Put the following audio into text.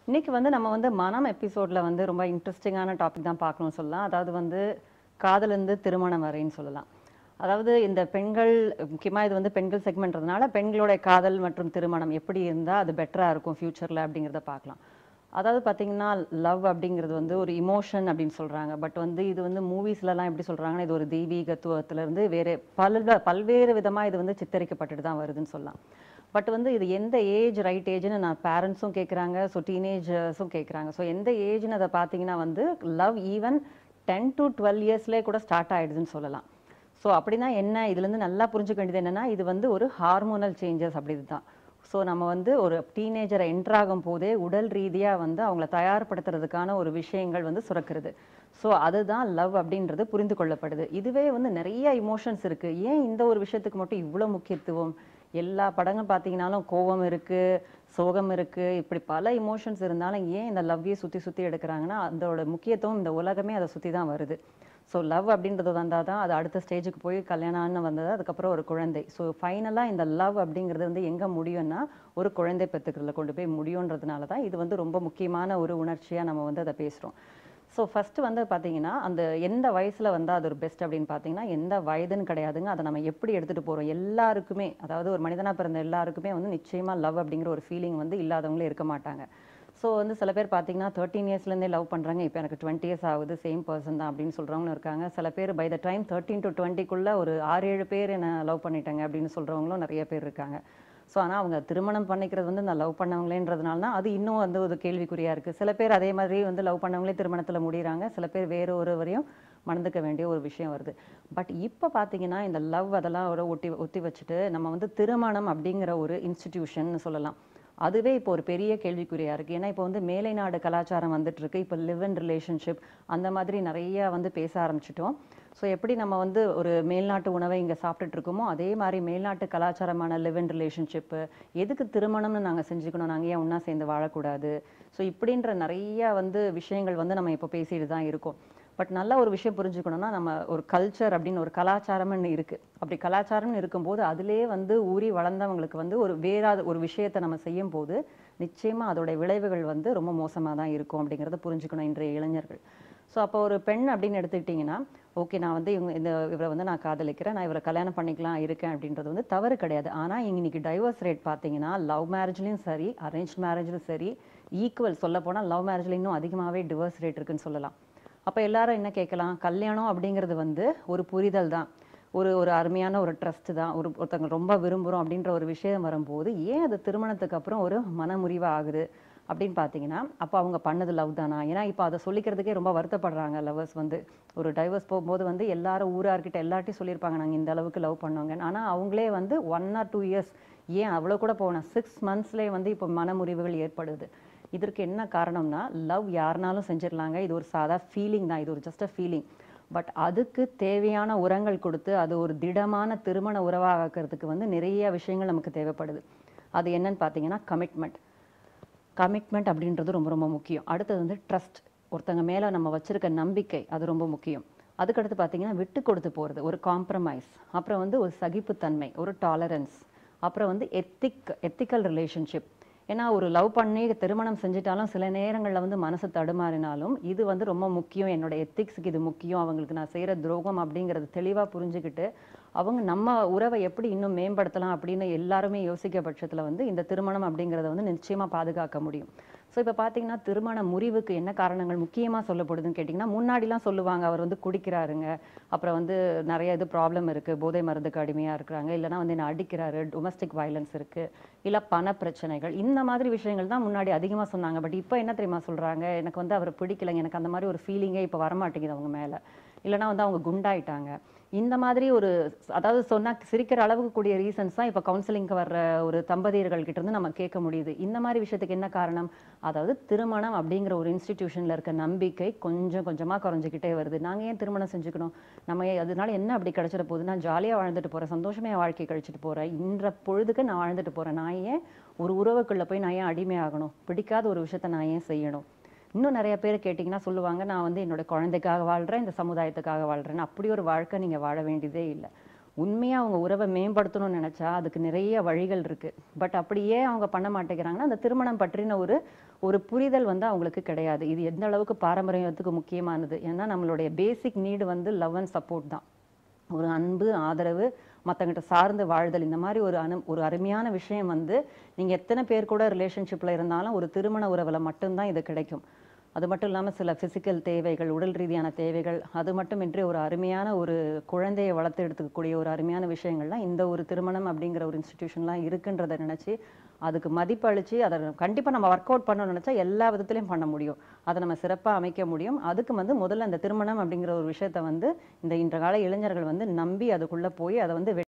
இன்னைக்கு வந்து நம்ம வந்து மனம் எபிசோட்ல வந்து ரொம்ப இன்ட்ரெஸ்டிங்கான டாபிக் தான் பார்க்கணும்னு சொல்லலாம் அதாவது வந்து காதலிருந்து திருமணம் வரைன்னு சொல்லலாம் அதாவது இந்த பெண்கள் முக்கியமா இது வந்து பெண்கள் செக்மெண்ட்றதுனால பெண்களுடைய காதல் மற்றும் திருமணம் எப்படி இருந்தா அது பெட்டரா இருக்கும் ஃபியூச்சர்ல அப்படிங்கிறத பார்க்கலாம் அதாவது பார்த்தீங்கன்னா லவ் அப்படிங்கிறது வந்து ஒரு இமோஷன் அப்படின்னு சொல்றாங்க பட் வந்து இது வந்து மூவிஸ்லலாம் எப்படி சொல்றாங்கன்னா இது ஒரு தெய்வீகத்துவத்துல இருந்து வேற பல பல்வேறு விதமா இது வந்து சித்தரிக்கப்பட்டுட்டு தான் வருதுன்னு சொல்லலாம் பட் வந்து இது எந்த ஏஜ் ரைட் ஏஜ்னு நான் பேரண்ட்ஸும் கேட்குறாங்க ஸோ டீனேஜர்ஸும் கேட்குறாங்க ஸோ எந்த ஏஜ்னு அதை பார்த்தீங்கன்னா வந்து love even ten to twelve இயர்ஸ்லேயே கூட ஸ்டார்ட் ஆயிடுதுன்னு சொல்லலாம் ஸோ அப்படின்னா என்ன இதுலேருந்து நல்லா புரிஞ்சுக்க வேண்டியது என்னன்னா இது வந்து ஒரு ஹார்மோனல் சேஞ்சஸ் அப்படி இதுதான் ஸோ நம்ம வந்து ஒரு டீனேஜரை என்ட்ராகும் போதே உடல் ரீதியாக வந்து அவங்கள தயார்படுத்துறதுக்கான ஒரு விஷயங்கள் வந்து சுரக்கிறது ஸோ அதுதான் லவ் அப்படின்றது புரிந்து கொள்ளப்படுது இதுவே வந்து நிறைய இமோஷன்ஸ் இருக்கு ஏன் இந்த ஒரு விஷயத்துக்கு மட்டும் இவ்வளோ முக்கியத்துவம் எல்லா படங்களும் பார்த்தீங்கன்னாலும் கோபம் இருக்கு சோகம் இருக்கு இப்படி பல இமோஷன்ஸ் இருந்தாலும் ஏன் இந்த லவ்வையே சுற்றி சுற்றி எடுக்கிறாங்கன்னா அதோட முக்கியத்துவம் இந்த உலகமே அதை சுற்றி தான் வருது ஸோ லவ் அப்படின்றது வந்தால் தான் அது அடுத்த ஸ்டேஜுக்கு போய் கல்யாணம்னு வந்தது அதுக்கப்புறம் ஒரு குழந்தை ஸோ ஃபைனலாக இந்த லவ் அப்படிங்கிறது வந்து எங்கே முடியும்னா ஒரு குழந்தை பெற்றுக்கிறதுல கொண்டு போய் முடியுன்றதுனால தான் இது வந்து ரொம்ப முக்கியமான ஒரு உணர்ச்சியாக நம்ம வந்து அதை பேசுகிறோம் ஸோ ஃபஸ்ட்டு வந்து பார்த்தீங்கன்னா அந்த எந்த வயசில் வந்தால் அது ஒரு பெஸ்ட் அப்படின்னு பார்த்தீங்கன்னா எந்த வயதுன்னு கிடையாதுங்க அதை நம்ம எப்படி எடுத்துகிட்டு போகிறோம் எல்லாருக்குமே அதாவது ஒரு மனிதனாக பிறந்த எல்லாருக்குமே வந்து நிச்சயமாக லவ் அப்படிங்கிற ஒரு ஃபீலிங் வந்து இல்லாதவங்களே இருக்க மாட்டாங்க ஸோ வந்து சில பேர் பார்த்தீங்கன்னா தேர்ட்டீன் இயர்ஸ்லேருந்தே லவ் பண்ணுறாங்க இப்போ எனக்கு டுவெண்ட்டி இயர்ஸ் ஆகுது சேம் பர்சன் தான் அப்படின்னு சொல்கிறவங்களும் இருக்காங்க சில பேர் by the time thirteen to டுவெண்ட்டிக்குள்ளே ஒரு ஆறு ஏழு பேர் என்ன லவ் பண்ணிட்டாங்க அப்படின்னு சொல்கிறவங்களும் நிறைய பேர் இருக்காங்க ஸோ ஆனால் அவங்க திருமணம் பண்ணிக்கிறது வந்து நான் லவ் பண்ணவங்களேன்றதுனால தான் அது இன்னும் வந்து ஒரு கேள்விக்குறியாக இருக்குது சில பேர் அதே மாதிரி வந்து லவ் பண்ணவங்களே திருமணத்தில் முடிகிறாங்க சில பேர் வேறு ஒருவரையும் மணந்துக்க வேண்டிய ஒரு விஷயம் வருது பட் இப்போ பார்த்தீங்கன்னா இந்த லவ் அதெல்லாம் ஒரு ஒட்டி ஒத்தி வச்சுட்டு நம்ம வந்து திருமணம் அப்படிங்கிற ஒரு இன்ஸ்டிடியூஷன் சொல்லலாம் அதுவே இப்போ ஒரு பெரிய கேள்விக்குறியா இருக்கு ஏன்னா இப்போ வந்து மேலை நாடு கலாச்சாரம் வந்துட்டு இருக்கு இப்போ லிவ் இன் ரிலேஷன்ஷிப் அந்த மாதிரி நிறைய வந்து பேச ஆரம்பிச்சிட்டோம் ஸோ எப்படி நம்ம வந்து ஒரு மேல்நாட்டு உணவை இங்கே சாப்பிட்டுட்டு இருக்கோமோ அதே மாதிரி மேல்நாட்டு கலாச்சாரமான லிவ் இன் ரிலேஷன்ஷிப்பு எதுக்கு திருமணம்னு நாங்கள் செஞ்சுக்கணும் நாங்கள் ஏன் ஒன்றா சேர்ந்து வாழக்கூடாது ஸோ இப்படின்ற நிறைய வந்து விஷயங்கள் வந்து நம்ம இப்போ பேசிட்டு தான் இருக்கோம் பட் நல்ல ஒரு விஷயம் புரிஞ்சுக்கணும்னா நம்ம ஒரு கல்ச்சர் அப்படின்னு ஒரு கலாச்சாரம்னு இருக்கு அப்படி கலாச்சாரம்னு இருக்கும்போது அதிலே வந்து ஊறி வளர்ந்தவங்களுக்கு வந்து ஒரு வேறாத ஒரு விஷயத்தை நம்ம செய்யும் போது நிச்சயமா அதோட விளைவுகள் வந்து ரொம்ப மோசமாக தான் இருக்கும் அப்படிங்கிறத புரிஞ்சுக்கணும் இன்றைய இளைஞர்கள் ஸோ அப்போ ஒரு பெண் அப்படின்னு எடுத்துக்கிட்டிங்கன்னா ஓகே நான் வந்து இவங்க இந்த இவரை வந்து நான் காதலிக்கிறேன் நான் இவரை கல்யாணம் பண்ணிக்கலாம் இருக்கேன் அப்படின்றது வந்து தவறு கிடையாது ஆனால் இன்னைக்கு டைவர்ஸ் ரேட் பார்த்தீங்கன்னா லவ் மேரேஜ்லேயும் சரி அரேஞ்ச் மேரேஜ்லையும் சரி ஈக்குவல் சொல்ல போனால் லவ் மேரேஜ்ல இன்னும் அதிகமாகவே டிவோர்ஸ் ரேட் இருக்குன்னு சொல்லலாம் அப்போ எல்லாரும் என்ன கேட்கலாம் கல்யாணம் அப்படிங்கிறது வந்து ஒரு புரிதல் தான் ஒரு ஒரு அருமையான ஒரு ட்ரஸ்ட் தான் ஒரு ஒருத்தவங்க ரொம்ப விரும்புகிறோம் அப்படின்ற ஒரு விஷயம் வரும்போது ஏன் அது திருமணத்துக்கு அப்புறம் ஒரு மனமுறிவு ஆகுது அப்படின்னு பார்த்தீங்கன்னா அப்போ அவங்க பண்ணது லவ் தானா ஏன்னா இப்போ அதை சொல்லிக்கிறதுக்கே ரொம்ப வருத்தப்படுறாங்க லவ்வர்ஸ் வந்து ஒரு டைவர்ஸ் போகும்போது வந்து எல்லாரும் ஊரார்கிட்ட எல்லார்ட்டையும் சொல்லியிருப்பாங்க நாங்கள் இந்த அளவுக்கு லவ் பண்ணோங்க ஆனால் அவங்களே வந்து ஒன் ஆர் டூ இயர்ஸ் ஏன் அவ்வளோ கூட போகணும் சிக்ஸ் மந்த்ஸ்லேயே வந்து இப்போ மனமுறிவுகள் ஏற்படுது இதற்கு என்ன காரணம்னா லவ் யாருனாலும் செஞ்சிடலாங்க இது ஒரு சாதா ஃபீலிங் தான் இது ஒரு ஜஸ்ட் அ ஃபீலிங் பட் அதுக்கு தேவையான உரங்கள் கொடுத்து அது ஒரு திடமான திருமண உறவாக்கிறதுக்கு வந்து நிறைய விஷயங்கள் நமக்கு தேவைப்படுது அது என்னன்னு பார்த்தீங்கன்னா கமிட்மெண்ட் கமிட்மெண்ட் அப்படின்றது ரொம்ப ரொம்ப முக்கியம் அடுத்தது வந்து ட்ரஸ்ட் ஒருத்தங்க மேலே நம்ம வச்சிருக்க நம்பிக்கை அது ரொம்ப முக்கியம் அதுக்கடுத்து பார்த்தீங்கன்னா விட்டு கொடுத்து போகிறது ஒரு காம்ப்ரமைஸ் அப்புறம் வந்து ஒரு சகிப்புத்தன்மை ஒரு டாலரன்ஸ் அப்புறம் வந்து எத்திக் எத்திக்கல் ரிலேஷன்ஷிப் ஏன்னா ஒரு லவ் பண்ணி திருமணம் செஞ்சுட்டாலும் சில நேரங்களில் வந்து மனசு தடுமாறினாலும் இது வந்து ரொம்ப முக்கியம் என்னோட எத்திக்ஸுக்கு இது முக்கியம் அவங்களுக்கு நான் செய்கிற துரோகம் அப்படிங்கிறது தெளிவாக புரிஞ்சுக்கிட்டு அவங்க நம்ம உறவை எப்படி இன்னும் மேம்படுத்தலாம் அப்படின்னு எல்லாருமே யோசிக்க பட்சத்தில் வந்து இந்த திருமணம் அப்படிங்கிறத வந்து நிச்சயமாக பாதுகாக்க முடியும் ஸோ இப்போ பார்த்தீங்கன்னா திருமண முறிவுக்கு என்ன காரணங்கள் முக்கியமாக சொல்லப்படுதுன்னு கேட்டிங்கன்னா முன்னாடிலாம் சொல்லுவாங்க அவர் வந்து குடிக்கிறாருங்க அப்புறம் வந்து நிறைய இது ப்ராப்ளம் இருக்குது போதை மருந்துக்கு அடிமையாக இருக்கிறாங்க இல்லைனா வந்து என்ன அடிக்கிறாரு டொமஸ்டிக் வயலன்ஸ் இருக்குது இல்லை பண பிரச்சனைகள் இந்த மாதிரி விஷயங்கள் தான் முன்னாடி அதிகமாக சொன்னாங்க பட் இப்போ என்ன தெரியுமா சொல்கிறாங்க எனக்கு வந்து அவர் பிடிக்கலைங்க எனக்கு அந்த மாதிரி ஒரு ஃபீலிங்கே இப்போ வரமாட்டேங்குது அவங்க மேலே இல்லைனா வந்து அவங்க குண்டாயிட்டாங்க இந்த மாதிரி ஒரு அதாவது சொன்னா சிரிக்கிற அளவுக்கு கூடிய ரீசன்ஸ் தான் இப்போ கவுன்சிலிங்க்கு வர்ற ஒரு தம்பதியர்கள் கிட்ட இருந்து நம்ம கேட்க முடியுது இந்த மாதிரி விஷயத்துக்கு என்ன காரணம் அதாவது திருமணம் அப்படிங்கிற ஒரு இன்ஸ்டிடியூஷன்ல இருக்க நம்பிக்கை கொஞ்சம் கொஞ்சமா குறைஞ்சிக்கிட்டே வருது நாங்க ஏன் திருமணம் செஞ்சுக்கணும் நம்ம ஏன் அதனால என்ன அப்படி கிடைச்சிட போகுது நான் ஜாலியா வாழ்ந்துட்டு போறேன் சந்தோஷமா என் வாழ்க்கை கழிச்சிட்டு போறேன் இன்ற பொழுதுக்கு நான் வாழ்ந்துட்டு போறேன் நான் ஏன் ஒரு உறவுக்குள்ள போய் நான் ஏன் அடிமையாகணும் பிடிக்காத ஒரு விஷயத்த நான் ஏன் செய்யணும் இன்னும் நிறைய பேர் கேட்டிங்கன்னா சொல்லுவாங்க நான் வந்து என்னோட குழந்தைக்காக வாழ்கிறேன் இந்த சமுதாயத்துக்காக வாழ்கிறேன் அப்படி ஒரு வாழ்க்கை நீங்கள் வாழ வேண்டியதே இல்லை உண்மையாக அவங்க உறவை மேம்படுத்தணும்னு நினச்சா அதுக்கு நிறைய வழிகள் இருக்கு பட் அப்படியே அவங்க பண்ண மாட்டேங்கிறாங்கன்னா அந்த திருமணம் பற்றின ஒரு ஒரு புரிதல் வந்து அவங்களுக்கு கிடையாது இது எந்த அளவுக்கு பாரம்பரியத்துக்கு முக்கியமானது ஏன்னா நம்மளுடைய பேசிக் நீடு வந்து லவ் அண்ட் சப்போர்ட் தான் ஒரு அன்பு ஆதரவு மற்றவங்கிட்ட சார்ந்து வாழ்தல் இந்த மாதிரி ஒரு அனு ஒரு அருமையான விஷயம் வந்து நீங்கள் எத்தனை பேர் கூட ரிலேஷன்ஷிப்பில் இருந்தாலும் ஒரு திருமண உறவில் மட்டும்தான் இது கிடைக்கும் அது மட்டும் இல்லாமல் சில ஃபிசிக்கல் தேவைகள் உடல் ரீதியான தேவைகள் அது மட்டுமின்றி ஒரு அருமையான ஒரு குழந்தையை வளர்த்து எடுத்துக்கக்கூடிய ஒரு அருமையான விஷயங்கள்லாம் இந்த ஒரு திருமணம் அப்படிங்கிற ஒரு இன்ஸ்டிடியூஷன்லாம் இருக்குன்றதை நினச்சி அதுக்கு மதிப்பளித்து அதை கண்டிப்பாக நம்ம ஒர்க் அவுட் பண்ணணும்னு நினச்சா எல்லா விதத்துலையும் பண்ண முடியும் அதை நம்ம சிறப்பாக அமைக்க முடியும் அதுக்கு வந்து முதல்ல இந்த திருமணம் அப்படிங்கிற ஒரு விஷயத்தை வந்து இந்த இன்ற கால இளைஞர்கள் வந்து நம்பி அதுக்குள்ளே போய் அதை வந்து